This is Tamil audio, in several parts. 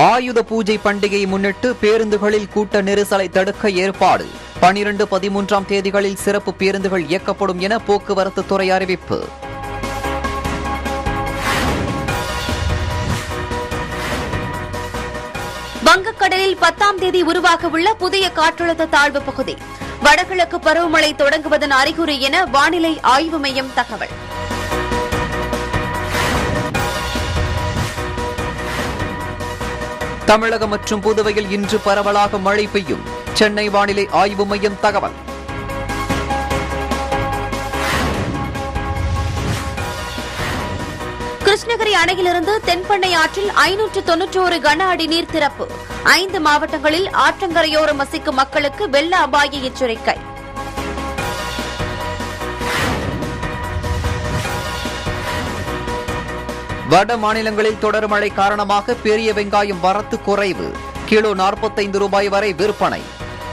ஆயுத பூஜை பண்டிகையை முன்னிட்டு பேருந்துகளில் கூட்ட நெரிசலை தடுக்க ஏற்பாடு பனிரெண்டு பதிமூன்றாம் தேதிகளில் சிறப்பு பேருந்துகள் இயக்கப்படும் என போக்குவரத்து துறை அறிவிப்பு வங்கக்கடலில் பத்தாம் தேதி உருவாக உள்ள புதிய காற்றழுத்த தாழ்வு பகுதி வடகிழக்கு பருவமழை தொடங்குவதன் அறிகுறி என வானிலை ஆய்வு மையம் தகவல் தமிழகம் மற்றும் புதுவையில் இன்று பரவலாக மழை பெய்யும் சென்னை வானிலை ஆய்வு மையம் தகவல் கிருஷ்ணகிரி அணையிலிருந்து தென்பெண்ணை ஆற்றில் ஐநூற்று தொன்னூற்றோரு கன அடி நீர் திறப்பு ஐந்து மாவட்டங்களில் ஆற்றங்கரையோரம் வசிக்கும் மக்களுக்கு வெள்ள அபாய எச்சரிக்கை வட மாநிலங்களில் தொடர் மழை காரணமாக பெரிய வெங்காயம் வரத்து குறைவு கிலோ நாற்பத்தைந்து ரூபாய் வரை விற்பனை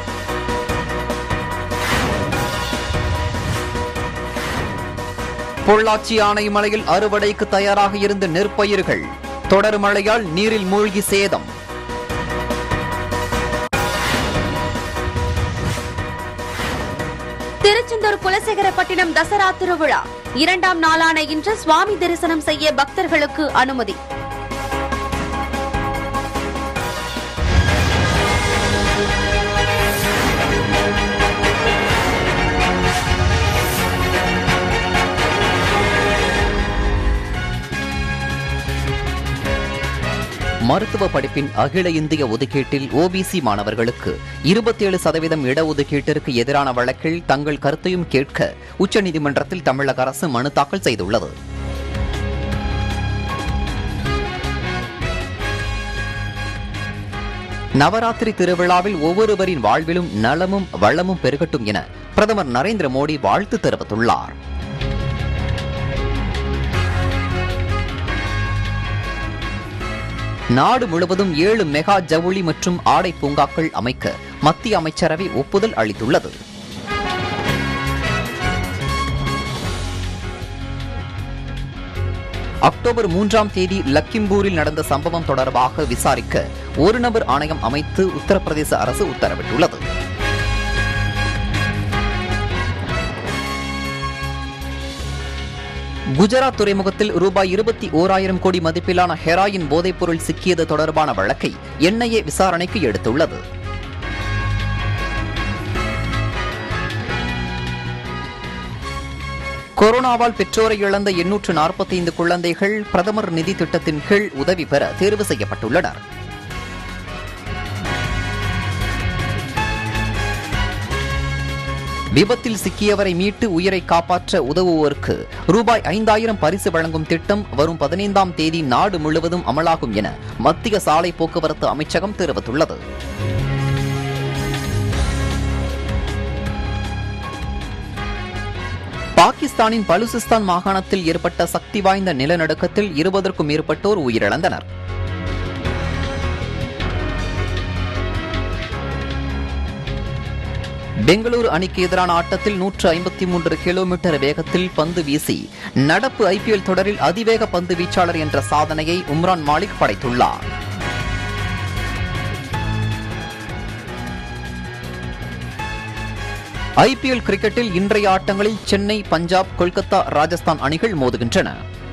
பொள்ளாச்சி ஆனைமலையில் அறுவடைக்கு தயாராக இருந்த நெற்பயிர்கள் தொடர் மழையால் நீரில் மூழ்கி சேதம் திருச்செந்தூர் குலசேகரப்பட்டினம் தசரா திருவிழா இரண்டாம் நாளான இன்று சுவாமி தரிசனம் செய்ய பக்தர்களுக்கு அனுமதி மருத்துவ படிப்பின் அகில இந்திய ஒதுக்கீட்டில் ஓபிசி மாணவர்களுக்கு இருபத்தேழு சதவீதம் இடஒதுக்கீட்டிற்கு எதிரான வழக்கில் தங்கள் கருத்தையும் கேட்க உச்சநீதிமன்றத்தில் தமிழக அரசு மனு தாக்கல் செய்துள்ளது நவராத்திரி திருவிழாவில் ஒவ்வொருவரின் வாழ்விலும் நலமும் வளமும் பெருகட்டும் என பிரதமர் நரேந்திர மோடி வாழ்த்து தெரிவித்துள்ளார் நாடு முழுவதும் ஏழு மெகா ஜவுளி மற்றும் ஆடை பூங்காக்கள் அமைக்க மத்திய அமைச்சரவை ஒப்புதல் அளித்துள்ளது அக்டோபர் மூன்றாம் தேதி லக்கிம்பூரில் நடந்த சம்பவம் தொடர்பாக விசாரிக்க ஒரு நபர் ஆணையம் அமைத்து உத்தரப்பிரதேச அரசு உத்தரவிட்டுள்ளது குஜராத் துறைமுகத்தில் ரூபாய் இருபத்தி ஓராயிரம் கோடி மதிப்பிலான ஹெராயின் போதைப்பொருள் சிக்கியது தொடர்பான வழக்கை என்ஐஏ விசாரணைக்கு எடுத்துள்ளது கொரோனாவால் பெற்றோரை இழந்த எண்ணூற்று நாற்பத்தைந்து குழந்தைகள் பிரதமர் நிதி திட்டத்தின் கீழ் உதவி பெற தேர்வு செய்யப்பட்டுள்ளனர் விபத்தில் சிக்கியவரை மீட்டு உயிரை காப்பாற்ற உதவுவோருக்கு ரூபாய் ஐந்தாயிரம் பரிசு வழங்கும் திட்டம் வரும் பதினைந்தாம் தேதி நாடு முழுவதும் அமலாகும் என மத்திய சாலை போக்குவரத்து அமைச்சகம் தெரிவித்துள்ளது பாகிஸ்தானின் பலுசிஸ்தான் மாகாணத்தில் ஏற்பட்ட சக்தி வாய்ந்த நிலநடுக்கத்தில் இருபதற்கும் மேற்பட்டோர் உயிரிழந்தனர் பெங்களூரு அணிக்கு எதிரான ஆட்டத்தில் நூற்று ஐம்பத்தி மூன்று கிலோமீட்டர் வேகத்தில் பந்து வீசி நடப்பு ஐபிஎல் தொடரில் அதிவேக பந்து வீச்சாளர் என்ற சாதனையை உம்ரான் மாலிக் படைத்துள்ளார் ஐபிஎல் கிரிக்கெட்டில் இன்றைய ஆட்டங்களில் சென்னை பஞ்சாப் கொல்கத்தா ராஜஸ்தான் அணிகள் மோதுகின்றன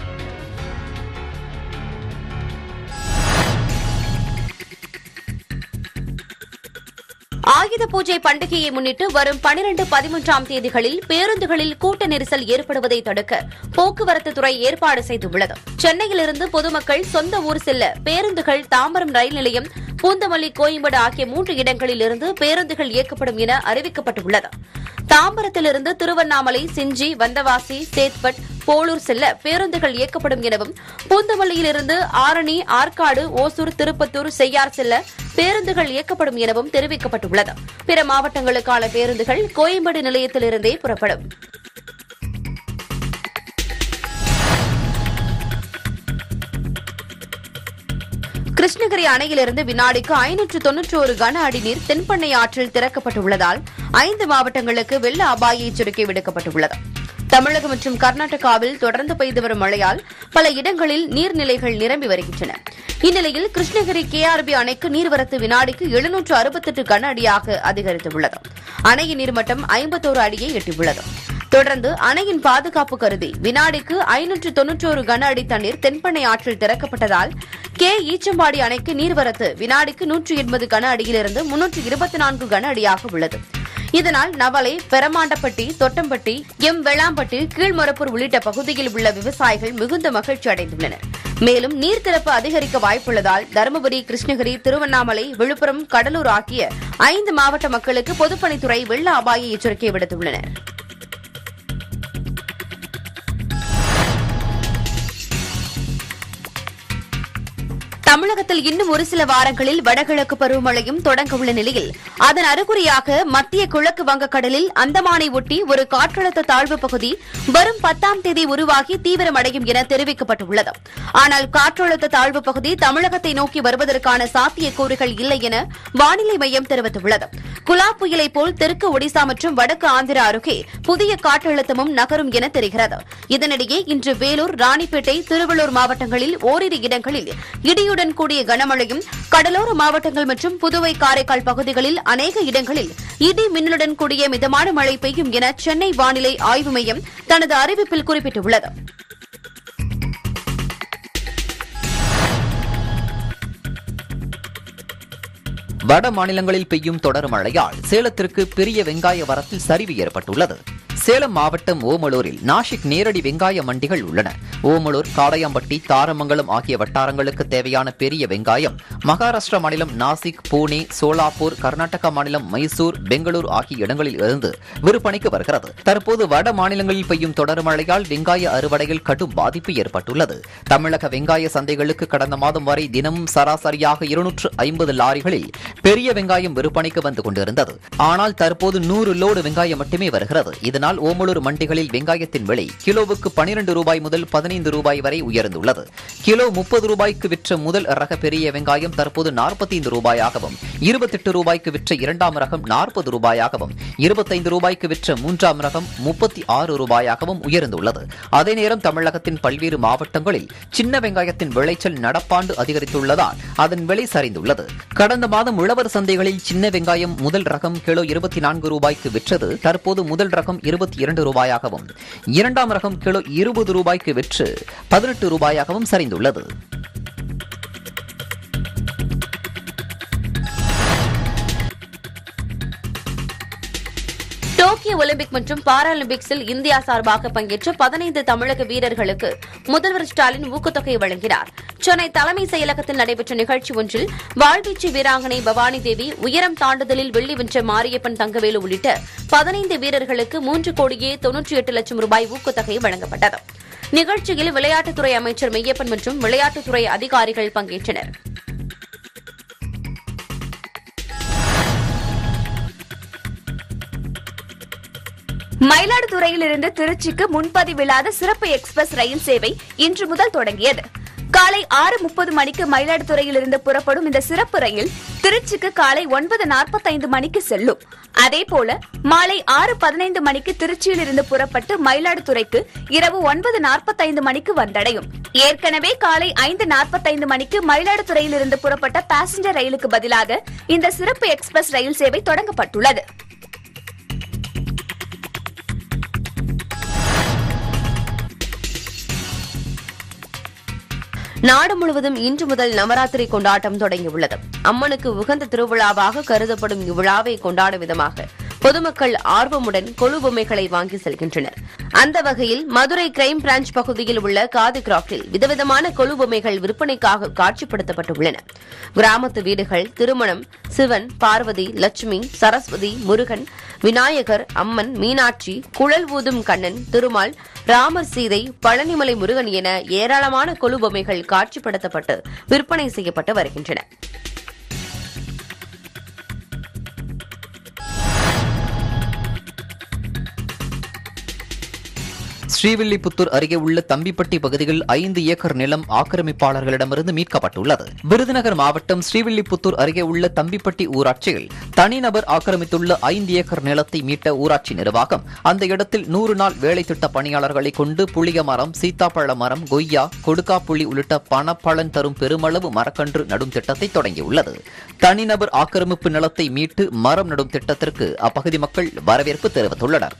ஆயுத பூஜை பண்டிகையை முன்னிட்டு வரும் பனிரெண்டு பதிமூன்றாம் தேதிகளில் பேருந்துகளில் கூட்ட நெரிசல் ஏற்படுவதை தடுக்க போக்குவரத்து துறை ஏற்பாடு செய்துள்ளது சென்னையிலிருந்து பொதுமக்கள் சொந்த ஊர் செல்ல பேருந்துகள் தாம்பரம் ரயில் நிலையம் பூந்தமல்லி கோயம்பேடு ஆகிய மூன்று இடங்களில் இருந்து பேருந்துகள் இயக்கப்படும் என அறிவிக்கப்பட்டுள்ளது தாம்பரத்திலிருந்து திருவண்ணாமலை சிஞ்சி வந்தவாசி சேத்பட் போலூர் செல்ல பேருந்துகள் இயக்கப்படும் எனவும் பூந்தமல்லியிலிருந்து ஆரணி ஆற்காடு ஓசூர் திருப்பத்தூர் செய்யார் செல்ல பேருந்துகள் இயக்கப்படும் எனவும் தெரிவிக்கப்பட்டுள்ளது பிற மாவட்டங்களுக்கான பேருந்துகள் கோயம்பேடு நிலையத்திலிருந்தே புறப்படும் கிருஷ்ணகிரி அணையிலிருந்து வினாடிக்கு ஐநூற்று தொன்னூற்றோரு கன அடி நீர் தென்பெண்ணை ஆற்றில் திறக்கப்பட்டுள்ளதால் ஐந்து மாவட்டங்களுக்கு வெள்ள அபாய எச்சரிக்கை விடுக்கப்பட்டுள்ளது தமிழகம் மற்றும் கர்நாடகாவில் தொடர்ந்து பெய்து வரும் மழையால் பல இடங்களில் நீர்நிலைகள் நிரம்பி வருகின்றன இந்நிலையில் கிருஷ்ணகிரி கேஆர்பி அணைக்கு நீர்வரத்து வினாடிக்கு எழுநூற்று அறுபத்தெட்டு கன அடியாக அதிகரித்துள்ளது அணையின் நீர்மட்டம் ஐம்பத்தோரு அடியை எட்டியுள்ளது தொடர்ந்து அணையின் பாதுகாப்பு கருதி வினாடிக்கு ஐநூற்று தொன்னூற்றோரு கன அடி தண்ணீர் தென்பெண்ணை ஆற்றில் திறக்கப்பட்டதால் கே ஈச்சம்பாடி அணைக்கு நீர்வரத்து வினாடிக்கு நூற்று எண்பது கன அடியிலிருந்து முன்னூற்று இருபத்தி நான்கு கன அடியாக உள்ளது இதனால் நவலை பெரமாண்டப்பட்டி தொட்டம்பட்டி எம் வெளாம்பட்டி கீழ்மொரப்பூர் உள்ளிட்ட பகுதியில் உள்ள விவசாயிகள் மிகுந்த மகிழ்ச்சி அடைந்துள்ளனர் மேலும் நீர் திறப்பு அதிகரிக்க வாய்ப்புள்ளதால் தருமபுரி கிருஷ்ணகிரி திருவண்ணாமலை விழுப்புரம் கடலூர் ஆகிய ஐந்து மாவட்ட மக்களுக்கு பொதுப்பணித்துறை வெள்ள அபாய எச்சரிக்கை விடுத்துள்ளனர் தமிழகத்தில் இன்னும் ஒரு சில வாரங்களில் வடகிழக்கு பருவமழையும் தொடங்க உள்ள நிலையில் அதன் அறிகுறியாக மத்திய கிழக்கு வங்கக்கடலில் அந்தமானை ஒட்டி ஒரு காற்றழுத்த தாழ்வு பகுதி வரும் பத்தாம் தேதி உருவாகி தீவிரமடையும் என தெரிவிக்கப்பட்டுள்ளது ஆனால் காற்றழுத்த தாழ்வு பகுதி தமிழகத்தை நோக்கி வருவதற்கான சாத்தியக்கூறுகள் இல்லை என வானிலை மையம் தெரிவித்துள்ளது குலா புயலை போல் தெற்கு ஒடிசா மற்றும் வடக்கு ஆந்திரா அருகே புதிய காற்றழுத்தமும் நகரும் என தெரிகிறது இதனிடையே இன்று வேலூர் ராணிப்பேட்டை திருவள்ளூர் மாவட்டங்களில் ஓரிரு இடங்களில் இடியுடன் கூடிய கனமழையும் கடலோர மாவட்டங்கள் மற்றும் புதுவை காரைக்கால் பகுதிகளில் அநேக இடங்களில் இடி மின்னலுடன் கூடிய மிதமான மழை பெய்யும் என சென்னை வானிலை ஆய்வு மையம் தனது அறிவிப்பில் குறிப்பிட்டுள்ளது வட மாநிலங்களில் பெய்யும் தொடர் மழையால் சேலத்திற்கு பெரிய வெங்காய வரத்தில் சரிவு ஏற்பட்டுள்ளது சேலம் மாவட்டம் ஓமலூரில் நாஷிக் நேரடி வெங்காய மண்டிகள் உள்ளன ஓமலூர் காடையாம்பட்டி தாரமங்கலம் ஆகிய வட்டாரங்களுக்கு தேவையான பெரிய வெங்காயம் மகாராஷ்டிரா மாநிலம் நாசிக் பூனே சோலாப்பூர் கர்நாடகா மாநிலம் மைசூர் பெங்களூர் ஆகிய இடங்களில் இருந்து விற்பனைக்கு வருகிறது தற்போது வட மாநிலங்களில் பெய்யும் தொடர் மழையால் வெங்காய அறுவடையில் கடும் பாதிப்பு ஏற்பட்டுள்ளது தமிழக வெங்காய சந்தைகளுக்கு கடந்த மாதம் வரை தினமும் சராசரியாக இருநூற்று ஐம்பது லாரிகளில் பெரிய வெங்காயம் விற்பனைக்கு வந்து கொண்டிருந்தது ஆனால் தற்போது நூறு லோடு வெங்காயம் மட்டுமே வருகிறது இதனால் ஓமலூர் மண்டிகளில் வெங்காயத்தின் விலை கிலோவுக்கு பனிரெண்டு ரூபாய் முதல் பதினைந்து ரூபாய் வரை உயர்ந்துள்ளது கிலோ முப்பது ரூபாய்க்கு விற்ற முதல் ரக பெரிய வெங்காயம் தற்போது நாற்பத்தைந்து ரூபாயாகவும் இருபத்தெட்டு ரூபாய்க்கு விற்ற இரண்டாம் ரகம் நாற்பது ரூபாயாகவும் இருபத்தைந்து ரூபாய்க்கு விற்ற மூன்றாம் ரகம் முப்பத்தி ஆறு ரூபாயாகவும் உயர்ந்துள்ளது அதே நேரம் தமிழகத்தின் பல்வேறு மாவட்டங்களில் சின்ன வெங்காயத்தின் விளைச்சல் நடப்பாண்டு அதிகரித்துள்ளதால் அதன் விலை சரிந்துள்ளது கடந்த மாதம் உழவர் சந்தைகளில் சின்ன வெங்காயம் முதல் ரகம் கிலோ இருபத்தி நான்கு ரூபாய்க்கு விற்றது தற்போது முதல் ரகம் இருபத்தி இரண்டு ரூபாயாகவும் இரண்டாம் ரகம் கிலோ இருபது ரூபாய்க்கு விற்று பதினெட்டு ரூபாயாகவும் சரிந்துள்ளது டோக்கியோ ஒலிம்பிக் மற்றும் பாராலிம்பிக்ஸில் இந்தியா சார்பாக பங்கேற்ற பதினைந்து தமிழக வீரர்களுக்கு முதல்வர் ஸ்டாலின் ஊக்கத்தொகை வழங்கினார் சென்னை தலைமை செயலகத்தில் நடைபெற்ற நிகழ்ச்சி ஒன்றில் வாழ்வீச்சு வீராங்கனை பவானி தேவி உயரம் தாண்டுதலில் வெள்ளி வென்ற மாரியப்பன் தங்கவேலு உள்ளிட்ட பதினைந்து வீரர்களுக்கு மூன்று கோடியே தொன்னூற்றி எட்டு லட்சம் ரூபாய் ஊக்கத்தொகை வழங்கப்பட்டது நிகழ்ச்சியில் விளையாட்டுத்துறை அமைச்சர் மெய்யப்பன் மற்றும் விளையாட்டுத்துறை அதிகாரிகள் பங்கேற்றனர் மயிலாடுதுறையிலிருந்து திருச்சிக்கு முன்பதிவில்லாத சிறப்பு எக்ஸ்பிரஸ் ரயில் சேவை இன்று முதல் தொடங்கியது காலை ஆறு முப்பது மணிக்கு மயிலாடுதுறையிலிருந்து புறப்படும் இந்த சிறப்பு ரயில் திருச்சிக்கு காலை ஒன்பது நாற்பத்தைந்து மணிக்கு செல்லும் அதேபோல மாலை ஆறு பதினைந்து மணிக்கு திருச்சியிலிருந்து புறப்பட்டு மயிலாடுதுறைக்கு இரவு ஒன்பது நாற்பத்தைந்து மணிக்கு வந்தடையும் ஏற்கனவே காலை ஐந்து நாற்பத்தைந்து மணிக்கு மயிலாடுதுறையிலிருந்து புறப்பட்ட பாசஞ்சர் ரயிலுக்கு பதிலாக இந்த சிறப்பு எக்ஸ்பிரஸ் ரயில் சேவை தொடங்கப்பட்டுள்ளது நாடு முழுவதும் இன்று முதல் நவராத்திரி கொண்டாட்டம் தொடங்கியுள்ளது அம்மனுக்கு உகந்த திருவிழாவாக கருதப்படும் இவ்விழாவை கொண்டாடும் விதமாக பொதுமக்கள் ஆர்வமுடன் கொழு பொம்மைகளை வாங்கி செல்கின்றனர் அந்த வகையில் மதுரை கிரைம் பிரான்ச் பகுதியில் உள்ள காதி கிராப்டில் விதவிதமான கொழு பொம்மைகள் விற்பனைக்காக காட்சிப்படுத்தப்பட்டுள்ளன கிராமத்து வீடுகள் திருமணம் சிவன் பார்வதி லட்சுமி சரஸ்வதி முருகன் விநாயகர் அம்மன் மீனாட்சி குழல் ஊதும் கண்ணன் திருமால் ராமர் சீதை பழனிமலை முருகன் என ஏராளமான கொலு பொம்மைகள் காட்சிப்படுத்தப்பட்டு விற்பனை செய்யப்பட்டு வருகின்றன ஸ்ரீவில்லிபுத்தூர் அருகே உள்ள தம்பிப்பட்டி பகுதியில் ஐந்து ஏக்கர் நிலம் ஆக்கிரமிப்பாளர்களிடமிருந்து மீட்கப்பட்டுள்ளது விருதுநகர் மாவட்டம் ஸ்ரீவில்லிபுத்தூர் அருகே உள்ள தம்பிப்பட்டி ஊராட்சியில் தனிநபர் ஆக்கிரமித்துள்ள ஐந்து ஏக்கர் நிலத்தை மீட்ட ஊராட்சி நிர்வாகம் அந்த இடத்தில் நூறு நாள் வேலை திட்ட பணியாளர்களை கொண்டு புளிய மரம் சீத்தாப்பழ மரம் கொய்யா கொடுக்காப்புளி உள்ளிட்ட பணப்பலன் தரும் பெருமளவு மரக்கன்று நடும் திட்டத்தை தொடங்கியுள்ளது தனிநபர் ஆக்கிரமிப்பு நிலத்தை மீட்டு மரம் நடும் திட்டத்திற்கு அப்பகுதி மக்கள் வரவேற்பு தெரிவித்துள்ளனர்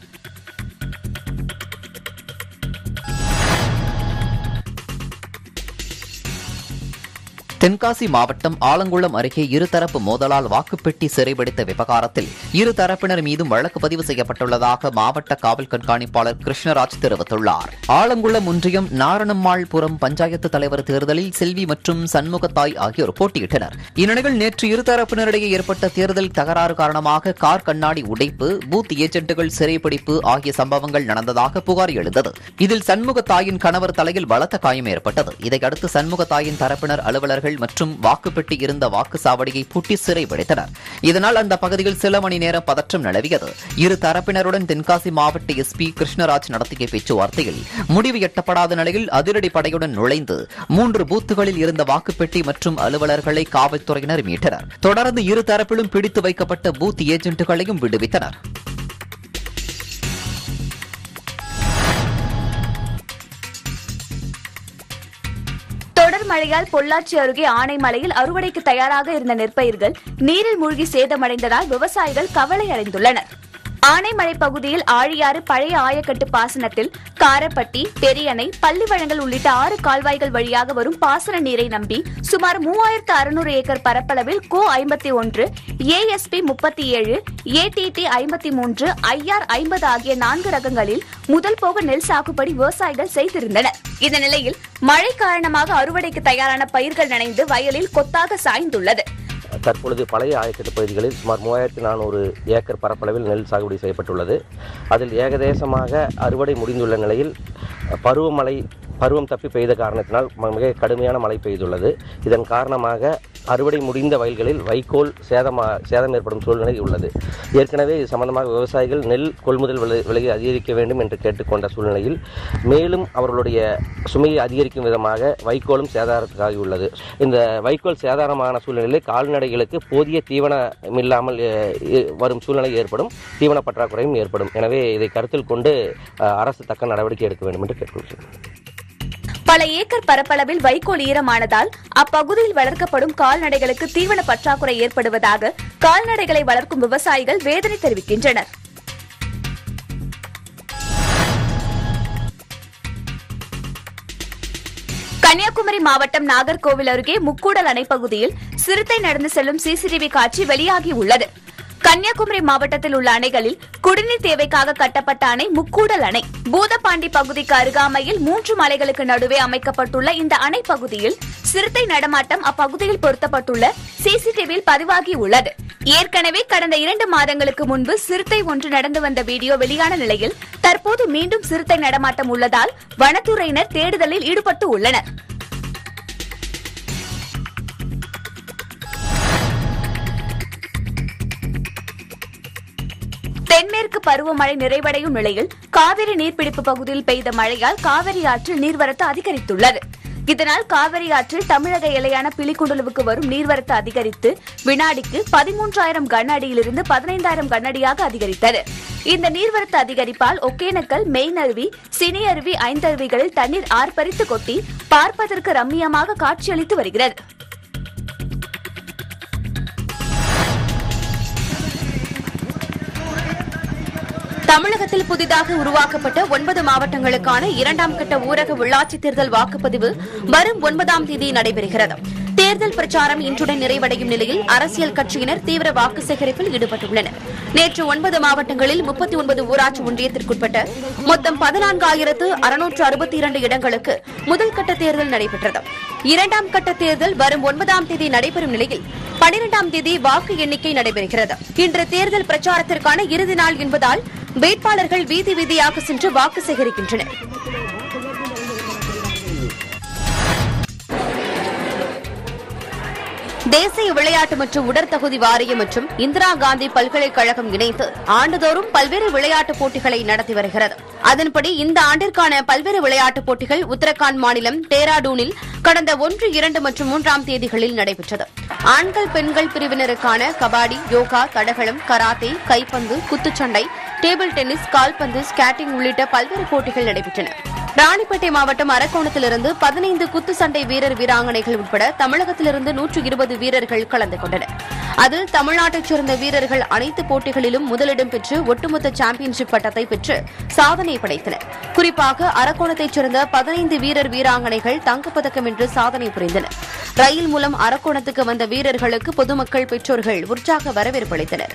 தென்காசி மாவட்டம் ஆலங்குளம் அருகே இருதரப்பு மோதலால் வாக்குப்பெட்டி சிறைபிடித்த விவகாரத்தில் இரு தரப்பினர் மீதும் வழக்கு பதிவு செய்யப்பட்டுள்ளதாக மாவட்ட காவல் கண்காணிப்பாளர் கிருஷ்ணராஜ் தெரிவித்துள்ளார் ஆலங்குளம் ஒன்றியம் நாரணம்மாள்புரம் பஞ்சாயத்து தலைவர் தேர்தலில் செல்வி மற்றும் சண்முகத்தாய் ஆகியோர் போட்டியிட்டனர் இந்நிலையில் நேற்று இருதரப்பினரிடையே ஏற்பட்ட தேர்தல் தகராறு காரணமாக கார் கண்ணாடி உடைப்பு பூத் ஏஜென்ட்டுகள் சிறைப்பிடிப்பு ஆகிய சம்பவங்கள் நடந்ததாக புகார் எழுந்தது இதில் சண்முகத்தாயின் கணவர் தலையில் பலத்த காயம் ஏற்பட்டது இதையடுத்து சண்முகத்தாயின் தரப்பினர் அலுவலர்கள் மற்றும் வாக்குப்பெட்டி இருந்த வாக்குச்சாவடியை பூட்டி சிறைபிடித்தனர் இதனால் அந்த பகுதியில் சில மணி நேரம் பதற்றம் நிலவியது இரு தரப்பினருடன் தென்காசி மாவட்ட எஸ்பி கிருஷ்ணராஜ் நடத்திய பேச்சுவார்த்தையில் முடிவு எட்டப்படாத நிலையில் அதிரடி படையுடன் நுழைந்து மூன்று பூத்துகளில் இருந்த வாக்குப்பெட்டி மற்றும் அலுவலர்களை காவல்துறையினர் மீட்டனர் தொடர்ந்து இரு தரப்பிலும் பிடித்து வைக்கப்பட்ட பூத் ஏஜென்ட்டுகளையும் விடுவித்தனர் தொடர் மழையால் பொள்ளாச்சி அருகே ஆனைமலையில் அறுவடைக்கு தயாராக இருந்த நெற்பயிர்கள் நீரில் மூழ்கி சேதமடைந்ததால் விவசாயிகள் கவலை அடைந்துள்ளனர் ஆனைமலை பகுதியில் ஆழியாறு பழைய ஆயக்கட்டு பாசனத்தில் காரப்பட்டி பெரியணை பள்ளிவழங்கல் உள்ளிட்ட ஆறு கால்வாய்கள் வழியாக வரும் பாசன நீரை நம்பி சுமார் மூவாயிரத்து அறுநூறு ஏக்கர் பரப்பளவில் கோ ஐம்பத்தி ஒன்று ஏஎஸ்பி முப்பத்தி ஏழு ஏடிடி ஐம்பத்தி மூன்று ஐஆர் ஐம்பது ஆகிய நான்கு ரகங்களில் முதல் போக நெல் சாகுபடி விவசாயிகள் செய்திருந்தனர் இந்த நிலையில் மழை காரணமாக அறுவடைக்கு தயாரான பயிர்கள் நனைந்து வயலில் கொத்தாக சாய்ந்துள்ளது தற்பொழுது பழைய ஆயக்கட்டு பகுதிகளில் சுமார் மூவாயிரத்தி நானூறு ஏக்கர் பரப்பளவில் நெல் சாகுபடி செய்யப்பட்டுள்ளது அதில் ஏகதேசமாக அறுவடை முடிந்துள்ள நிலையில் பருவமழை பருவம் தப்பி பெய்த காரணத்தினால் ம- மிக கடுமையான மழை பெய்துள்ளது இதன் காரணமாக அறுவடை முடிந்த வயல்களில் வைக்கோல் சேதமா சேதம் ஏற்படும் சூழ்நிலை உள்ளது ஏற்கனவே இது சம்பந்தமாக விவசாயிகள் நெல் கொள்முதல் விலை விலையை அதிகரிக்க வேண்டும் என்று கேட்டுக்கொண்ட சூழ்நிலையில் மேலும் அவர்களுடைய சுமையை அதிகரிக்கும் விதமாக வைக்கோலும் சேதாரத்துக்காகி உள்ளது இந்த வைக்கோல் சேதாரமான சூழ்நிலையில் கால்நடைகளுக்கு போதிய தீவனம் இல்லாமல் அஹ், இ- வரும் சூழ்நிலை ஏற்படும் தீவன பற்றாக்குறையும் ஏற்படும் எனவே இதை கருத்தில் கொண்டு அஹ், அரசு தக்க நடவடிக்கை எடுக்க வேண்டும் என்று கேட்டுக்கொள்கிறேன் பல ஏக்கர் பரப்பளவில் வைக்கோல் ஈரமானதால் அப்பகுதியில் வளர்க்கப்படும் கால்நடைகளுக்கு தீவன பற்றாக்குறை ஏற்படுவதாக கால்நடைகளை வளர்க்கும் விவசாயிகள் வேதனை தெரிவிக்கின்றனர் கன்னியாகுமரி மாவட்டம் நாகர்கோவில் அருகே முக்கூடல் அணை பகுதியில் சிறுத்தை நடந்து செல்லும் சிசிடிவி காட்சி வெளியாகி உள்ளது கன்னியாகுமரி மாவட்டத்தில் உள்ள அணைகளில் குடிநீர் தேவைக்காக கட்டப்பட்ட அணை முக்கூடல் அணை பூதப்பாண்டி பகுதிக்கு அருகாமையில் மூன்று மலைகளுக்கு நடுவே அமைக்கப்பட்டுள்ள இந்த அணை பகுதியில் சிறுத்தை நடமாட்டம் அப்பகுதியில் பொருத்தப்பட்டுள்ள சிசிடிவியில் பதிவாகி உள்ளது ஏற்கனவே கடந்த இரண்டு மாதங்களுக்கு முன்பு சிறுத்தை ஒன்று நடந்து வந்த வீடியோ வெளியான நிலையில் தற்போது மீண்டும் சிறுத்தை நடமாட்டம் உள்ளதால் வனத்துறையினர் தேடுதலில் ஈடுபட்டு உள்ளனர் தென்மேற்கு பருவமழை நிறைவடையும் நிலையில் காவிரி நீர்பிடிப்பு பகுதியில் பெய்த மழையால் காவிரி ஆற்றில் நீர்வரத்து அதிகரித்துள்ளது இதனால் காவிரி ஆற்றில் தமிழக எல்லையான பிலிகுண்டுலுவுக்கு வரும் நீர்வரத்து அதிகரித்து வினாடிக்கு பதிமூன்றாயிரம் கன அடியிலிருந்து பதினைந்தாயிரம் கன அடியாக அதிகரித்தது இந்த நீர்வரத்து அதிகரிப்பால் ஒகேனக்கல் மெயின் அருவி சினி அருவி ஐந்தருவிகளில் தண்ணீர் ஆர்ப்பரித்து கொட்டி பார்ப்பதற்கு ரம்மியமாக காட்சியளித்து வருகிறது தமிழகத்தில் புதிதாக உருவாக்கப்பட்ட ஒன்பது மாவட்டங்களுக்கான இரண்டாம் கட்ட ஊரக உள்ளாட்சித் தேர்தல் வாக்குப்பதிவு வரும் ஒன்பதாம் தேதி நடைபெறுகிறது தேர்தல் பிரச்சாரம் இன்றுடன் நிறைவடையும் நிலையில் அரசியல் கட்சியினர் தீவிர வாக்கு சேகரிப்பில் ஈடுபட்டுள்ளனர் நேற்று ஒன்பது மாவட்டங்களில் முப்பத்தி ஒன்பது ஊராட்சி ஒன்றியத்திற்குட்பட்ட மொத்தம் பதினான்காயிரத்து அறுநூற்று அறுபத்தி இரண்டு இடங்களுக்கு முதல் கட்ட தேர்தல் நடைபெற்றது இரண்டாம் கட்ட தேர்தல் வரும் ஒன்பதாம் தேதி நடைபெறும் நிலையில் பனிரெண்டாம் தேதி வாக்கு எண்ணிக்கை நடைபெறுகிறது இன்று தேர்தல் பிரச்சாரத்திற்கான இறுதி நாள் என்பதால் வேட்பாளர்கள் வீதி வீதியாக சென்று வாக்கு சேகரிக்கின்றனர் தேசிய விளையாட்டு மற்றும் உடற்தகுதி வாரியம் மற்றும் இந்திரா காந்தி பல்கலைக்கழகம் இணைந்து ஆண்டுதோறும் பல்வேறு விளையாட்டுப் போட்டிகளை நடத்தி வருகிறது அதன்படி இந்த ஆண்டிற்கான பல்வேறு விளையாட்டுப் போட்டிகள் உத்தரகாண்ட் மாநிலம் டேராடூனில் கடந்த ஒன்று இரண்டு மற்றும் மூன்றாம் தேதிகளில் நடைபெற்றது ஆண்கள் பெண்கள் பிரிவினருக்கான கபாடி யோகா தடகளம் கராத்தே கைப்பந்து குத்துச்சண்டை டேபிள் டென்னிஸ் கால்பந்து ஸ்கேட்டிங் உள்ளிட்ட பல்வேறு போட்டிகள் நடைபெற்றன ராணிப்பேட்டை மாவட்டம் அரக்கோணத்திலிருந்து பதினைந்து குத்துச்சண்டை வீரர் வீராங்கனைகள் உட்பட தமிழகத்திலிருந்து நூற்று இருபது வீரர்கள் கலந்து கொண்டனர் அதில் தமிழ்நாட்டைச் சேர்ந்த வீரர்கள் அனைத்து போட்டிகளிலும் முதலிடம் பெற்று ஒட்டுமொத்த சாம்பியன்ஷிப் பட்டத்தை பெற்று சாதனை படைத்தனர் குறிப்பாக அரக்கோணத்தைச் சேர்ந்த பதினைந்து வீரர் வீராங்கனைகள் தங்கப்பதக்கம் வென்று சாதனை புரிந்தனர் ரயில் மூலம் அரக்கோணத்துக்கு வந்த வீரர்களுக்கு பொதுமக்கள் பெற்றோர்கள் உற்சாக வரவேற்பு அளித்தனர்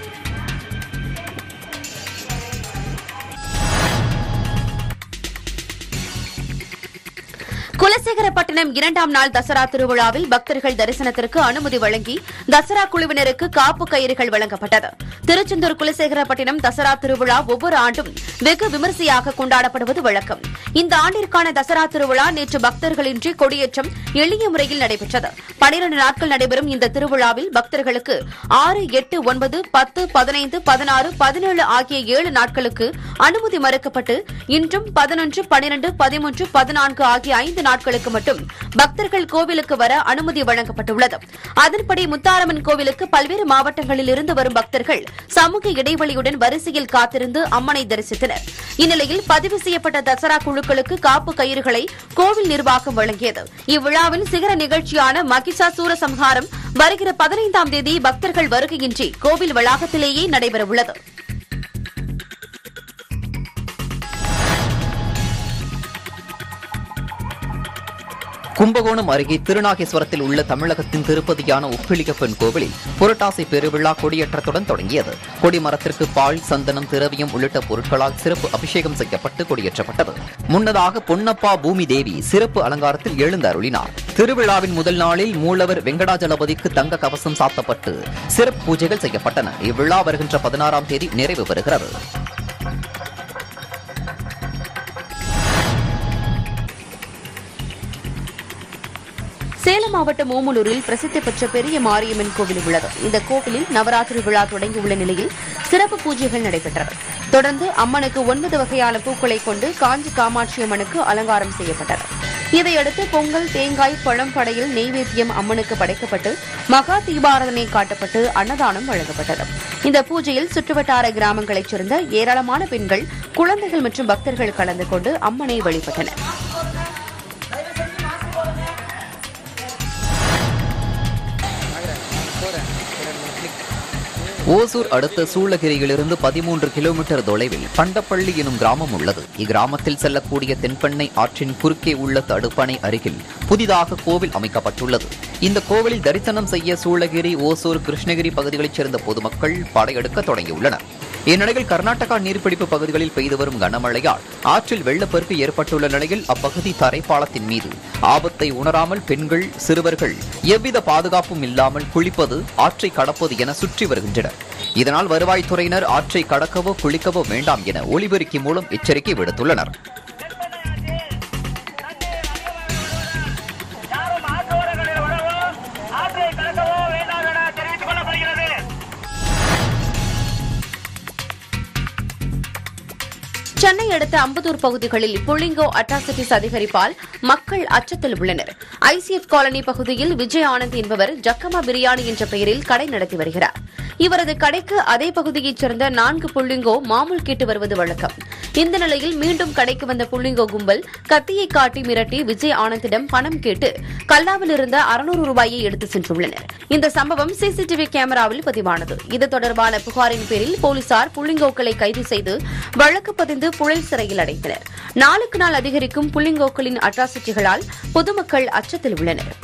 குலசேகரப்பட்டினம் இரண்டாம் நாள் தசரா திருவிழாவில் பக்தர்கள் தரிசனத்திற்கு அனுமதி வழங்கி தசரா குழுவினருக்கு காப்பு கயிறுகள் வழங்கப்பட்டது திருச்செந்தூர் குலசேகரப்பட்டினம் தசரா திருவிழா ஒவ்வொரு ஆண்டும் வெகு விமரிசையாக கொண்டாடப்படுவது வழக்கம் இந்த ஆண்டிற்கான தசரா திருவிழா நேற்று பக்தர்களின்றி கொடியேற்றம் எளிய முறையில் நடைபெற்றது பனிரண்டு நாட்கள் நடைபெறும் இந்த திருவிழாவில் பக்தர்களுக்கு ஆறு எட்டு ஒன்பது பத்து பதினைந்து பதினாறு பதினேழு ஆகிய ஏழு நாட்களுக்கு அனுமதி மறுக்கப்பட்டு இன்றும் பதினொன்று பனிரண்டு பதிமூன்று பதினான்கு ஆகிய ஐந்து நாட்களுக்கு மட்டும் பக்தர்கள் கோவிலுக்கு வர அனுமதி வழங்கப்பட்டுள்ளது அதன்படி முத்தாரம்மன் கோவிலுக்கு பல்வேறு மாவட்டங்களில் இருந்து வரும் பக்தர்கள் சமூக இடைவெளியுடன் வரிசையில் காத்திருந்து அம்மனை தரிசித்தனர் இந்நிலையில் பதிவு செய்யப்பட்ட தசரா குழுக்களுக்கு காப்பு கயிறுகளை கோவில் நிர்வாகம் வழங்கியது இவ்விழாவின் சிகர நிகழ்ச்சியான மகிஷா சூரசம்ஹாரம் வருகிற பதினைந்தாம் தேதி பக்தர்கள் வருகையின்றி கோவில் வளாகத்திலேயே நடைபெறவுள்ளது கும்பகோணம் அருகே திருநாகேஸ்வரத்தில் உள்ள தமிழகத்தின் திருப்பதியான உப்பிலிகப்பன் கோவிலில் புரட்டாசி பெருவிழா கொடியேற்றத்துடன் தொடங்கியது கொடிமரத்திற்கு பால் சந்தனம் திரவியம் உள்ளிட்ட பொருட்களால் சிறப்பு அபிஷேகம் செய்யப்பட்டு கொடியேற்றப்பட்டது முன்னதாக பொன்னப்பா பூமி தேவி சிறப்பு அலங்காரத்தில் எழுந்தருளினார் திருவிழாவின் முதல் நாளில் மூலவர் வெங்கடாஜலபதிக்கு தங்க கவசம் சாத்தப்பட்டு சிறப்பு பூஜைகள் செய்யப்பட்டன இவ்விழா வருகின்ற பதினாறாம் தேதி நிறைவு பெறுகிறது சேலம் மாவட்டம் ஓமலூரில் பிரசித்தி பெற்ற பெரிய மாரியம்மன் கோவில் உள்ளது இந்த கோவிலில் நவராத்திரி விழா தொடங்கியுள்ள நிலையில் சிறப்பு பூஜைகள் நடைபெற்றது தொடர்ந்து அம்மனுக்கு ஒன்பது வகையான பூக்களை கொண்டு காஞ்சி காமாட்சி அம்மனுக்கு அலங்காரம் செய்யப்பட்டது இதையடுத்து பொங்கல் தேங்காய் பழம் படையில் நெய்வேத்தியம் அம்மனுக்கு படைக்கப்பட்டு மகா தீபாராதனை காட்டப்பட்டு அன்னதானம் வழங்கப்பட்டது இந்த பூஜையில் சுற்றுவட்டார கிராமங்களைச் சேர்ந்த ஏராளமான பெண்கள் குழந்தைகள் மற்றும் பக்தர்கள் கலந்து கொண்டு அம்மனை வழிபட்டனர் ஓசூர் அடுத்த சூளகிரியிலிருந்து பதிமூன்று கிலோமீட்டர் தொலைவில் பண்டப்பள்ளி எனும் கிராமம் உள்ளது இக்கிராமத்தில் செல்லக்கூடிய தென்பெண்ணை ஆற்றின் குறுக்கே உள்ள தடுப்பணை அருகில் புதிதாக கோவில் அமைக்கப்பட்டுள்ளது இந்த கோவிலில் தரிசனம் செய்ய சூளகிரி ஓசூர் கிருஷ்ணகிரி பகுதிகளைச் சேர்ந்த பொதுமக்கள் படையெடுக்க தொடங்கியுள்ளனர் இந்நிலையில் கர்நாடகா நீர்பிடிப்பு பகுதிகளில் பெய்து வரும் கனமழையால் ஆற்றில் வெள்ளப்பெருக்கு ஏற்பட்டுள்ள நிலையில் அப்பகுதி தரைப்பாலத்தின் மீது ஆபத்தை உணராமல் பெண்கள் சிறுவர்கள் எவ்வித பாதுகாப்பும் இல்லாமல் குளிப்பது ஆற்றை கடப்பது என சுற்றி வருகின்றனர் இதனால் வருவாய்த்துறையினர் ஆற்றை கடக்கவோ குளிக்கவோ வேண்டாம் என ஒலிபெருக்கி மூலம் எச்சரிக்கை விடுத்துள்ளனர் யாரும் ஆற்றோரங்களில் வரவோ ஆற்றை கடக்கவோ வேண்டாம் என தெரிவித்துக் கொள்ளப்படுகிறது சென்னை அடுத்த அம்பத்தூர் பகுதிகளில் புள்ளிங்கோ அட்ராசிட்டிஸ் அதிகரிப்பால் மக்கள் அச்சத்தில் உள்ளனர் ஐசிஎஃப் காலனி பகுதியில் விஜய் ஆனந்த் என்பவர் ஜக்கமா பிரியாணி என்ற பெயரில் கடை நடத்தி வருகிறார் இவரது கடைக்கு அதே பகுதியைச் சேர்ந்த நான்கு புள்ளிங்கோ மாமூல் கேட்டு வருவது வழக்கம் இந்த நிலையில் மீண்டும் கடைக்கு வந்த புள்ளிங்கோ கும்பல் கத்தியை காட்டி மிரட்டி விஜய் ஆனந்திடம் பணம் கேட்டு கல்லாவில் இருந்த அறுநூறு ரூபாயை எடுத்து சென்றுள்ளனர் இந்த சம்பவம் சிசிடிவி கேமராவில் பதிவானது இது தொடர்பான புகாரின் பேரில் போலீசார் புள்ளிங்கோக்களை கைது செய்து வழக்கு பதிந்து புழல் சிறையில் அடைத்தனர் நாளுக்கு நாள் அதிகரிக்கும் புள்ளிங்கோக்களின் அட்ராசிட்டிகளால் பொதுமக்கள் அச்சத்தில் உள்ளனர்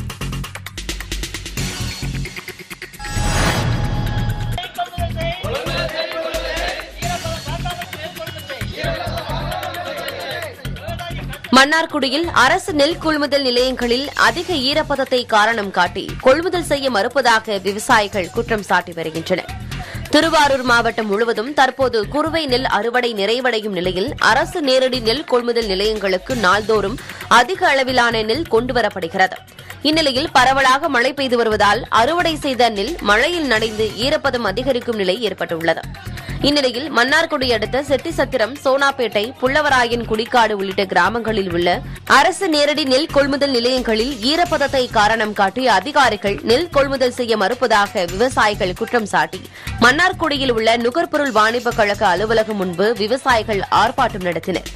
மன்னார்குடியில் அரசு நெல் கொள்முதல் நிலையங்களில் அதிக ஈரப்பதத்தை காரணம் காட்டி கொள்முதல் செய்ய மறுப்பதாக விவசாயிகள் குற்றம் சாட்டி வருகின்றனர் திருவாரூர் மாவட்டம் முழுவதும் தற்போது குறுவை நெல் அறுவடை நிறைவடையும் நிலையில் அரசு நேரடி நெல் கொள்முதல் நிலையங்களுக்கு நாள்தோறும் அதிக அளவிலான நெல் கொண்டுவரப்படுகிறது இந்நிலையில் பரவலாக மழை பெய்து வருவதால் அறுவடை செய்த நெல் மழையில் நனைந்து ஈரப்பதம் அதிகரிக்கும் நிலை ஏற்பட்டுள்ளது இந்நிலையில் மன்னார்குடி அடுத்த செட்டிசத்திரம் சோனாப்பேட்டை புள்ளவராயன் குடிக்காடு உள்ளிட்ட கிராமங்களில் உள்ள அரசு நேரடி நெல் கொள்முதல் நிலையங்களில் ஈரப்பதத்தை காரணம் காட்டி அதிகாரிகள் நெல் கொள்முதல் செய்ய மறுப்பதாக விவசாயிகள் குற்றம் சாட்டி மன்னார்குடியில் உள்ள நுகர்பொருள் வாணிப கழக அலுவலகம் முன்பு விவசாயிகள் ஆர்ப்பாட்டம் நடத்தினர்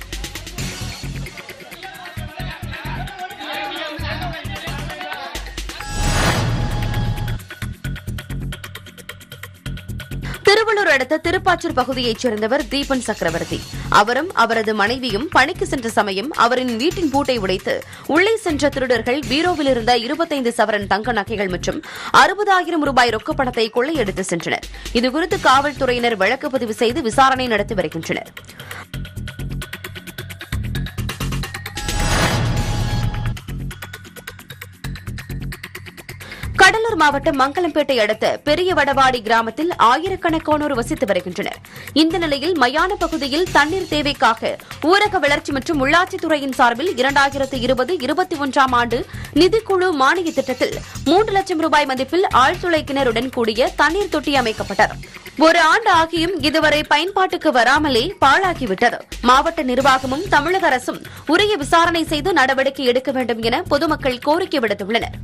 திருவள்ளூர் அடுத்த திருப்பாச்சூர் பகுதியைச் சேர்ந்தவர் தீபன் சக்கரவர்த்தி அவரும் அவரது மனைவியும் பணிக்கு சென்ற சமயம் அவரின் வீட்டின் பூட்டை உடைத்து உள்ளே சென்ற திருடர்கள் பீரோவில் இருந்த இருபத்தைந்து சவரன் தங்க நகைகள் மற்றும் அறுபதாயிரம் ரூபாய் ரொக்கப் பணத்தை கொள்ளையடித்து சென்றனர் இதுகுறித்து காவல்துறையினர் வழக்கு பதிவு செய்து விசாரணை நடத்தி வருகின்றனர் கடலூர் மாவட்டம் மங்கலம்பேட்டை அடுத்த பெரிய வடவாடி கிராமத்தில் ஆயிரக்கணக்கானோர் வசித்து வருகின்றனர் இந்த நிலையில் மயான பகுதியில் தண்ணீர் தேவைக்காக ஊரக வளர்ச்சி மற்றும் உள்ளாட்சித்துறையின் சார்பில் இரண்டாயிரத்து இருபது இருபத்தி ஒன்றாம் ஆண்டு நிதிக்குழு மானிய திட்டத்தில் மூன்று லட்சம் ரூபாய் மதிப்பில் ஆழ்துளை கிணறுடன் கூடிய தண்ணீர் தொட்டி அமைக்கப்பட்டது ஒரு ஆண்டு ஆகியும் இதுவரை பயன்பாட்டுக்கு வராமலே பாழாகிவிட்டது மாவட்ட நிர்வாகமும் தமிழக அரசும் உரிய விசாரணை செய்து நடவடிக்கை எடுக்க வேண்டும் என பொதுமக்கள் கோரிக்கை விடுத்துள்ளனர்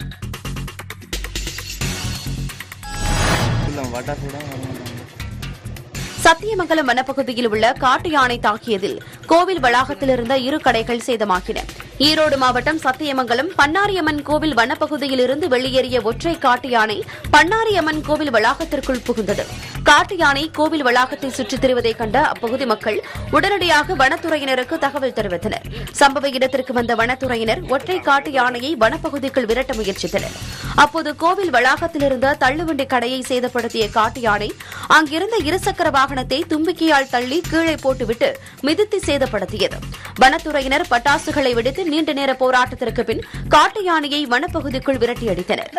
சத்தியமங்கலம் வனப்பகுதியில் உள்ள காட்டு யானை தாக்கியதில் கோவில் வளாகத்தில் இருந்த இரு கடைகள் சேதமாகின ஈரோடு மாவட்டம் சத்தியமங்கலம் பன்னாரியம்மன் கோவில் வனப்பகுதியில் இருந்து வெளியேறிய ஒற்றை காட்டு யானை பன்னாரியம்மன் கோவில் வளாகத்திற்குள் புகுந்தது காட்டு யானை கோவில் வளாகத்தை சுற்றித் திரிவதைக் கண்ட அப்பகுதி மக்கள் உடனடியாக வனத்துறையினருக்கு தகவல் தெரிவித்தனர் சம்பவ இடத்திற்கு வந்த வனத்துறையினர் ஒற்றை காட்டு யானையை வனப்பகுதிக்குள் விரட்ட முயற்சித்தனர் அப்போது கோவில் வளாகத்தில் இருந்த தள்ளுவண்டி கடையை சேதப்படுத்திய காட்டு யானை அங்கிருந்த இருசக்கர வாகனத்தை தும்பிக்கையால் தள்ளி கீழே போட்டுவிட்டு மிதித்து சேதப்படுத்தியது வனத்துறையினர் பட்டாசுகளை வெடித்து நீண்ட நேர போராட்டத்திற்கு பின் காட்டு யானையை வனப்பகுதிக்குள் விரட்டியடித்தனர்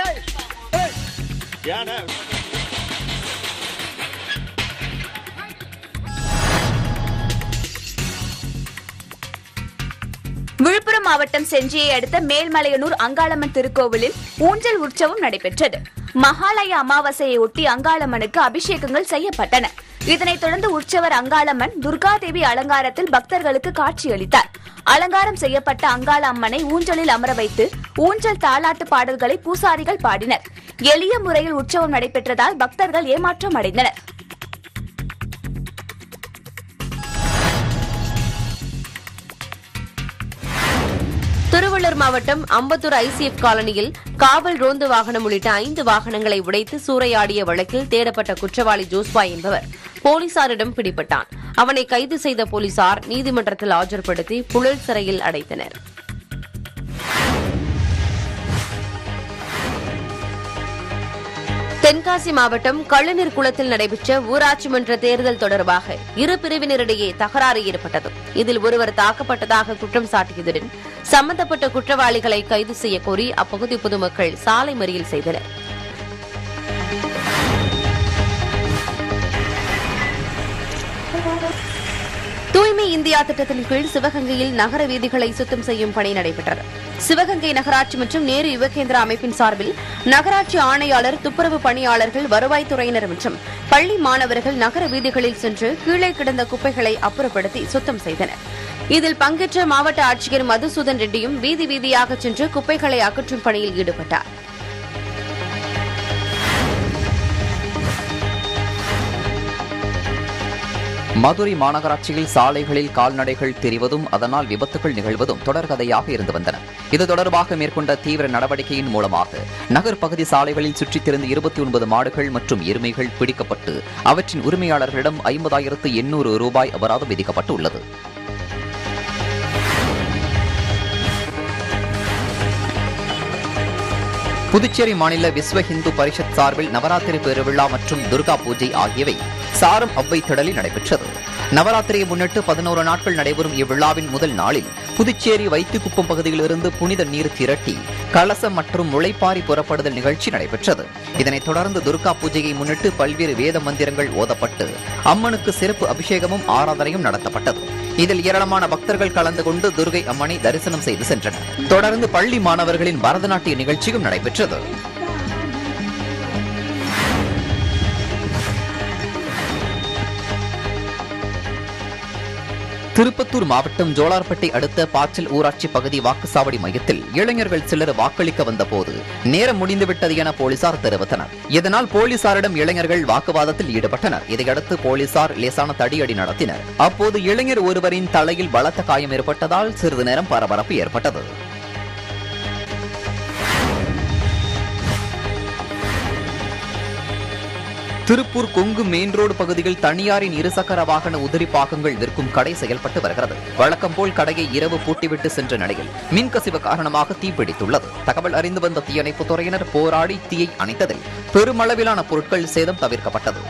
விழுப்புரம் மாவட்டம் செஞ்சியை அடுத்த மேல்மலையனூர் அங்காளம்மன் திருக்கோவிலில் ஊஞ்சல் உற்சவம் நடைபெற்றது மகாலய அமாவாசையை ஒட்டி அங்காளம்மனுக்கு அபிஷேகங்கள் செய்யப்பட்டன இதனைத் தொடர்ந்து உற்சவர் அங்காளம்மன் துர்காதேவி அலங்காரத்தில் பக்தர்களுக்கு காட்சியளித்தார் அலங்காரம் செய்யப்பட்ட அங்காள அம்மனை ஊஞ்சலில் அமர வைத்து ஊஞ்சல் தாலாட்டு பாடல்களை பூசாரிகள் பாடினர் எளிய முறையில் உற்சவம் நடைபெற்றதால் பக்தர்கள் ஏமாற்றம் அடைந்தனர் திருவள்ளூர் மாவட்டம் அம்பத்தூர் ஐசிஎஃப் காலனியில் காவல் ரோந்து வாகனம் உள்ளிட்ட ஐந்து வாகனங்களை உடைத்து சூறையாடிய வழக்கில் தேடப்பட்ட குற்றவாளி ஜோஸ்பா என்பவர் போலீசாரிடம் பிடிபட்டான் அவனை கைது செய்த போலீசார் நீதிமன்றத்தில் ஆஜர்படுத்தி புழல் சிறையில் அடைத்தனர் தென்காசி மாவட்டம் கள்ளநீர் குளத்தில் நடைபெற்ற ஊராட்சி மன்ற தேர்தல் தொடர்பாக இரு பிரிவினரிடையே தகராறு ஏற்பட்டது இதில் ஒருவர் தாக்கப்பட்டதாக குற்றம் சாட்டியதுடன் சம்பந்தப்பட்ட குற்றவாளிகளை கைது செய்ய கோரி அப்பகுதி பொதுமக்கள் சாலை மறியல் செய்தனர் தூய்மை இந்தியா திட்டத்தின் கீழ் சிவகங்கையில் நகர வீதிகளை சுத்தம் செய்யும் பணி நடைபெற்றது சிவகங்கை நகராட்சி மற்றும் நேரு யுவகேந்திரா அமைப்பின் சார்பில் நகராட்சி ஆணையாளர் துப்புரவு பணியாளர்கள் வருவாய்த்துறையினர் மற்றும் பள்ளி மாணவர்கள் நகர வீதிகளில் சென்று கீழே கிடந்த குப்பைகளை அப்புறப்படுத்தி சுத்தம் செய்தனர் இதில் பங்கேற்ற மாவட்ட ஆட்சியர் மதுசூதன் ரெட்டியும் வீதி வீதியாக சென்று குப்பைகளை அகற்றும் பணியில் ஈடுபட்டார் மதுரை மாநகராட்சியில் சாலைகளில் கால்நடைகள் தெரிவதும் அதனால் விபத்துகள் நிகழ்வதும் தொடர்கதையாக இருந்து வந்தன இது தொடர்பாக மேற்கொண்ட தீவிர நடவடிக்கையின் மூலமாக நகர் பகுதி சாலைகளில் சுற்றித் திரிந்த இருபத்தி ஒன்பது மாடுகள் மற்றும் எருமைகள் பிடிக்கப்பட்டு அவற்றின் உரிமையாளர்களிடம் ஐம்பதாயிரத்து எண்ணூறு ரூபாய் அபராதம் விதிக்கப்பட்டு உள்ளது புதுச்சேரி மாநில விஸ்வ இந்து பரிஷத் சார்பில் நவராத்திரி பெருவிழா மற்றும் துர்கா பூஜை ஆகியவை சாரம் அவ்வை திடலில் நடைபெற்றது நவராத்திரியை முன்னிட்டு பதினோரு நாட்கள் நடைபெறும் இவ்விழாவின் முதல் நாளில் புதுச்சேரி வைத்திக்குப்பம் பகுதியிலிருந்து புனித நீர் திரட்டி கலசம் மற்றும் முளைப்பாரி புறப்படுதல் நிகழ்ச்சி நடைபெற்றது இதனைத் தொடர்ந்து துர்கா பூஜையை முன்னிட்டு பல்வேறு வேத மந்திரங்கள் ஓதப்பட்டு அம்மனுக்கு சிறப்பு அபிஷேகமும் ஆராதனையும் நடத்தப்பட்டது இதில் ஏராளமான பக்தர்கள் கலந்து கொண்டு துர்கை அம்மனை தரிசனம் செய்து சென்றனர் தொடர்ந்து பள்ளி மாணவர்களின் பரதநாட்டிய நிகழ்ச்சியும் நடைபெற்றது திருப்பத்தூர் மாவட்டம் ஜோலார்பேட்டை அடுத்த பாச்சல் ஊராட்சி பகுதி வாக்குச்சாவடி மையத்தில் இளைஞர்கள் சிலர் வாக்களிக்க வந்தபோது நேரம் முடிந்துவிட்டது என போலீசார் தெரிவித்தனர் இதனால் போலீசாரிடம் இளைஞர்கள் வாக்குவாதத்தில் ஈடுபட்டனர் இதையடுத்து போலீசார் லேசான தடியடி நடத்தினர் அப்போது இளைஞர் ஒருவரின் தலையில் பலத்த காயம் ஏற்பட்டதால் சிறிது நேரம் பரபரப்பு ஏற்பட்டது திருப்பூர் கொங்கு மெயின் ரோடு பகுதியில் தனியாரின் இருசக்கர வாகன உதிரி பாகங்கள் விற்கும் கடை செயல்பட்டு வருகிறது வழக்கம் போல் கடையை இரவு பூட்டிவிட்டு சென்ற நிலையில் மின்கசிவு காரணமாக தீப்பிடித்துள்ளது தகவல் அறிந்து வந்த தீயணைப்புத் துறையினர் போராடி தீயை அணைத்ததில் பெருமளவிலான பொருட்கள் சேதம் தவிர்க்கப்பட்டது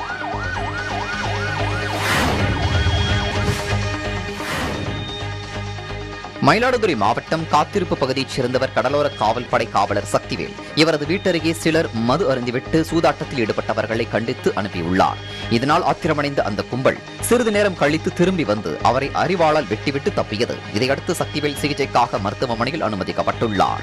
மயிலாடுதுறை மாவட்டம் காத்திருப்பு பகுதியைச் சேர்ந்தவர் கடலோர காவல் படை காவலர் சக்திவேல் இவரது வீட்டருகே சிலர் மது அருந்திவிட்டு சூதாட்டத்தில் ஈடுபட்டவர்களை கண்டித்து அனுப்பியுள்ளார் இதனால் ஆத்திரமடைந்த அந்த கும்பல் சிறிது நேரம் கழித்து திரும்பி வந்து அவரை அறிவாளால் வெட்டிவிட்டு தப்பியது இதையடுத்து சக்திவேல் சிகிச்சைக்காக மருத்துவமனையில் அனுமதிக்கப்பட்டுள்ளார்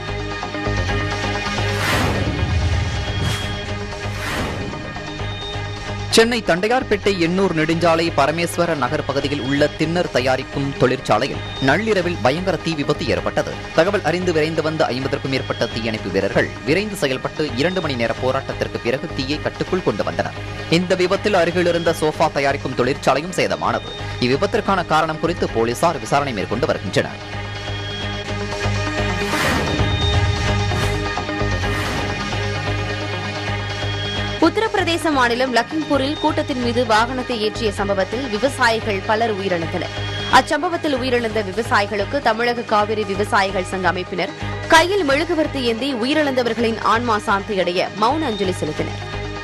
சென்னை தண்டையார்பேட்டை எண்ணூர் நெடுஞ்சாலை பரமேஸ்வர நகர் பகுதியில் உள்ள திண்ணர் தயாரிக்கும் தொழிற்சாலையில் நள்ளிரவில் பயங்கர தீ விபத்து ஏற்பட்டது தகவல் அறிந்து விரைந்து வந்த ஐம்பதற்கும் மேற்பட்ட தீயணைப்பு வீரர்கள் விரைந்து செயல்பட்டு இரண்டு மணி நேர போராட்டத்திற்கு பிறகு தீயை கட்டுக்குள் கொண்டு வந்தனர் இந்த விபத்தில் அருகில் இருந்த சோஃபா தயாரிக்கும் தொழிற்சாலையும் சேதமானது இவ்விபத்திற்கான காரணம் குறித்து போலீசார் விசாரணை மேற்கொண்டு வருகின்றனர் உத்தரப்பிரதேச மாநிலம் லக்கிம்பூரில் கூட்டத்தின் மீது வாகனத்தை ஏற்றிய சம்பவத்தில் விவசாயிகள் பலர் உயிரிழந்தனர் அச்சம்பவத்தில் உயிரிழந்த விவசாயிகளுக்கு தமிழக காவிரி விவசாயிகள் சங்க அமைப்பினர் கையில் மெழுகுவர்த்தி ஏந்தி உயிரிழந்தவர்களின் ஆன்மா சாந்தியடைய மௌன அஞ்சலி செலுத்தினர்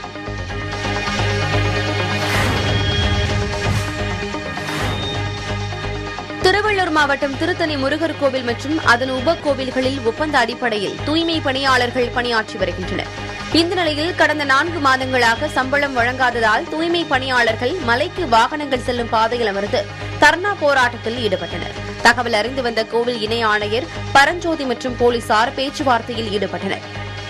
திருவள்ளூர் மாவட்டம் திருத்தணி முருகர் கோவில் மற்றும் அதன் உப கோவில்களில் ஒப்பந்த அடிப்படையில் தூய்மை பணியாளர்கள் பணியாற்றி வருகின்றனர் இந்த நிலையில் கடந்த நான்கு மாதங்களாக சம்பளம் வழங்காததால் தூய்மை பணியாளர்கள் மலைக்கு வாகனங்கள் செல்லும் பாதையில் அமர்ந்து தர்ணா போராட்டத்தில் ஈடுபட்டனர் தகவல் அறிந்து வந்த கோவில் இணை ஆணையர் பரஞ்சோதி மற்றும் போலீசார் பேச்சுவார்த்தையில் ஈடுபட்டனர்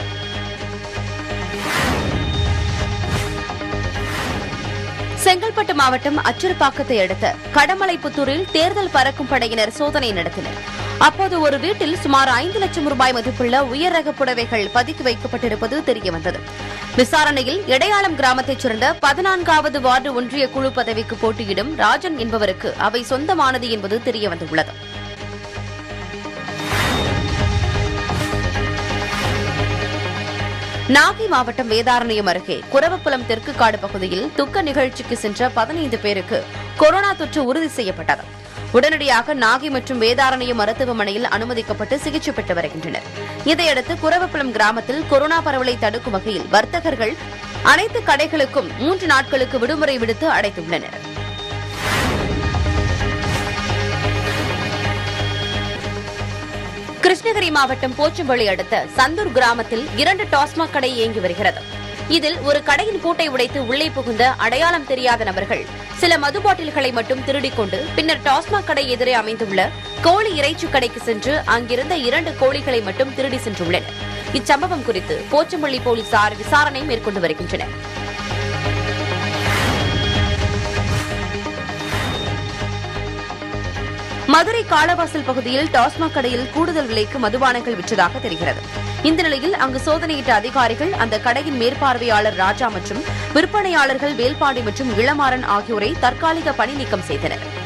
செங்கல்பட்டு மாவட்டம் அச்சிறுபாக்கத்தை அடுத்த கடமலைப்புத்தூரில் தேர்தல் பறக்கும் படையினர் சோதனை நடத்தினர் அப்போது ஒரு வீட்டில் சுமார் ஐந்து லட்சம் ரூபாய் மதிப்புள்ள உயர் ரக புடவைகள் பதுக்கி வைக்கப்பட்டிருப்பது தெரியவந்தது விசாரணையில் இடையாளம் கிராமத்தைச் சேர்ந்த பதினான்காவது வார்டு ஒன்றிய குழு பதவிக்கு போட்டியிடும் ராஜன் என்பவருக்கு அவை சொந்தமானது என்பது தெரியவந்துள்ளது நாகை மாவட்டம் வேதாரண்யம் அருகே குரவப்புலம் தெற்கு காடு பகுதியில் துக்க நிகழ்ச்சிக்கு சென்ற பதினைந்து பேருக்கு கொரோனா தொற்று உறுதி செய்யப்பட்டது உடனடியாக நாகை மற்றும் வேதாரண்யம் மருத்துவமனையில் அனுமதிக்கப்பட்டு சிகிச்சை பெற்று வருகின்றனர் இதையடுத்து குரவப்புலம் கிராமத்தில் கொரோனா பரவலை தடுக்கும் வகையில் வர்த்தகர்கள் அனைத்து கடைகளுக்கும் மூன்று நாட்களுக்கு விடுமுறை விடுத்து அடைத்துள்ளனர் கிருஷ்ணகிரி மாவட்டம் போச்சம்பள்ளி அடுத்த சந்தூர் கிராமத்தில் இரண்டு டாஸ்மாக் கடை இயங்கி வருகிறது இதில் ஒரு கடையின் பூட்டை உடைத்து உள்ளே புகுந்த அடையாளம் தெரியாத நபர்கள் சில மது பாட்டில்களை மட்டும் திருடிக் கொண்டு பின்னர் டாஸ்மாக் கடை எதிரே அமைந்துள்ள கோழி இறைச்சி கடைக்கு சென்று அங்கிருந்த இரண்டு கோழிகளை மட்டும் திருடி சென்றுள்ளனர் இச்சம்பவம் குறித்து போச்சம்பள்ளி போலீசார் விசாரணை மேற்கொண்டு வருகின்றனர் மதுரை காலவாசல் பகுதியில் டாஸ்மாக் கடையில் கூடுதல் விலைக்கு மதுபானங்கள் விற்றதாக தெரிகிறது இந்த நிலையில் அங்கு சோதனையிட்ட அதிகாரிகள் அந்த கடையின் மேற்பார்வையாளர் ராஜா மற்றும் விற்பனையாளர்கள் வேல்பாண்டி மற்றும் இளமாறன் ஆகியோரை தற்காலிக பணி நீக்கம் செய்தனர்